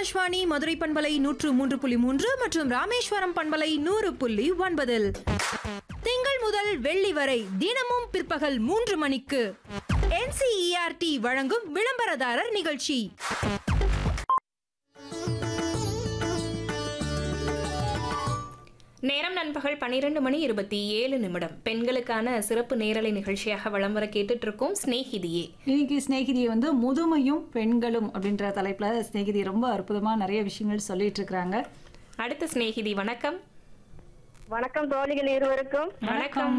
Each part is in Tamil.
ஆகாஷ்வாணி மதுரை பண்பலை நூற்று மூன்று புள்ளி மூன்று மற்றும் ராமேஸ்வரம் பண்பலை நூறு புள்ளி ஒன்பதில் திங்கள் முதல் வெள்ளி வரை தினமும் பிற்பகல் மூன்று மணிக்கு என்சிஇஆர்டி வழங்கும் விளம்பரதாரர் நிகழ்ச்சி நேரம் நண்பகல் பன்னிரண்டு மணி இருபத்தி ஏழு நிமிடம் பெண்களுக்கான சிறப்பு நேரலை நிகழ்ச்சியாக வலம் வர கேட்டுட்டு இருக்கோம் ஸ்நேகிதியே இன்னைக்கு சிநேகிதியை வந்து முதுமையும் பெண்களும் அப்படின்ற தலைப்புல சிநேகிதி ரொம்ப அற்புதமா நிறைய விஷயங்கள் சொல்லிட்டு இருக்கிறாங்க அடுத்த சிநேகிதி வணக்கம் வணக்கம் தோழிகள் இருவருக்கும் வணக்கம்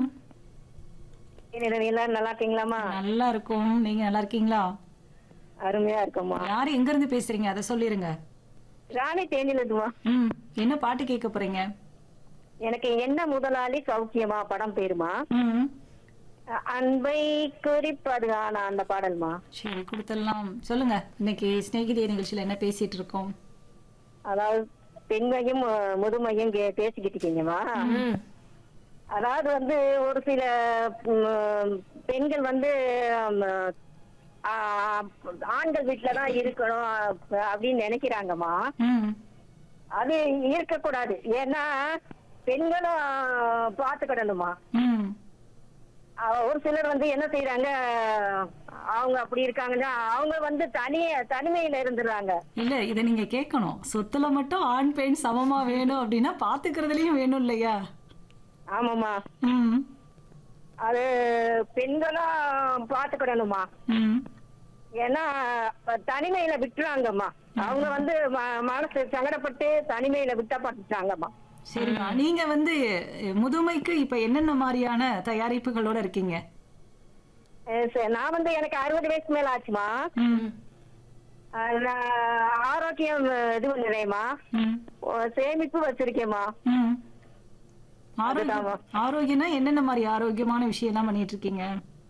எல்லாரும் நல்லா இருக்கீங்களாமா நல்லா இருக்கும் நீங்க நல்லா இருக்கீங்களா அருமையா இருக்கோம்மா யார் எங்க இருந்து பேசுறீங்க அதை சொல்லிருங்க ராணி தேனில இருந்துமா ம் என்ன பாட்டு கேட்க போறீங்க எனக்கு என்ன முதலாளி சௌக்கியமா படம் பேருமா ம் அ- அன்பை குறிப்பது ஆனா அந்த பாடல்மா சரி கொடுத்துடலாம் சொல்லுங்க இன்னைக்கு சிநேகிதி நிகழ்ச்சியில என்ன பேசிட்டு இருக்கோம் அதாவது பெண்மையும் அஹ், முதுமையும் கே- பேசிக்கிட்டு இருக்கீங்கம்மா ம் அதாவது வந்து ஒரு சில ம், பெண்கள் வந்து ம், ஆ, ஆண்கள் வீட்டுலதான் இருக்கணும் அ- அப்படின்னு நினைக்கிறாங்கம்மா ம் அது இருக்கக்கூடாது ஏன்னா பெண்களும் பாத்துக்கிடணுமா ம் அஹ் ஒரு சிலர் வந்து என்ன செய்யறாங்க அவங்க அப்படி இருக்காங்கன்னா அவங்க வந்து தனிய தனிமையில இருந்துடுறாங்க இல்ல இத நீங்க கேட்கணும் சொத்துல மட்டும் ஆண் பெண் சமமா வேணும் அப்படின்னா பாத்துக்கிறதுலயும் வேணும் இல்லையா ஆமாமா ம் அது பெண்களும் பாத்துக்கிடணுமா ம் ஏன்னா அஹ் தனிமையில விட்டுறாங்கம்மா அவங்க வந்து ம- மனசு சங்கடப்பட்டு தனிமையில விட்டப்பட்டுட்டாங்கம்மா சரிம்மா நீங்க வந்து அஹ், முதுமைக்கு இப்ப என்னென்ன மாதிரியான தயாரிப்புகளோட இருக்கீங்க அஹ் சரி, நான் வந்து எனக்கு அறுபது வயசு மேல ஆச்சுமா ம் அஹ் நான் ஆரோக்கியம் இது பண்ணுறேம்மா ம் சேமிப்பு வச்சிருக்கேம்மா ம் ஆரோக்கியம் அதுதாம்மா. ஆரோக்கியம்னா என்னென்ன மாதிரி ஆரோக்கியமான விஷயம் எல்லாம் பண்ணிட்டு இருக்கீங்க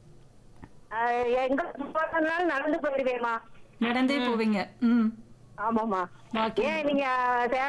அஹ் எங்க போறதுனாலும் நடந்து போயிடுவேம்மா நடந்தே போவீங்க ம் ஆமாமா வாக்கிங் ஏன் நீங்க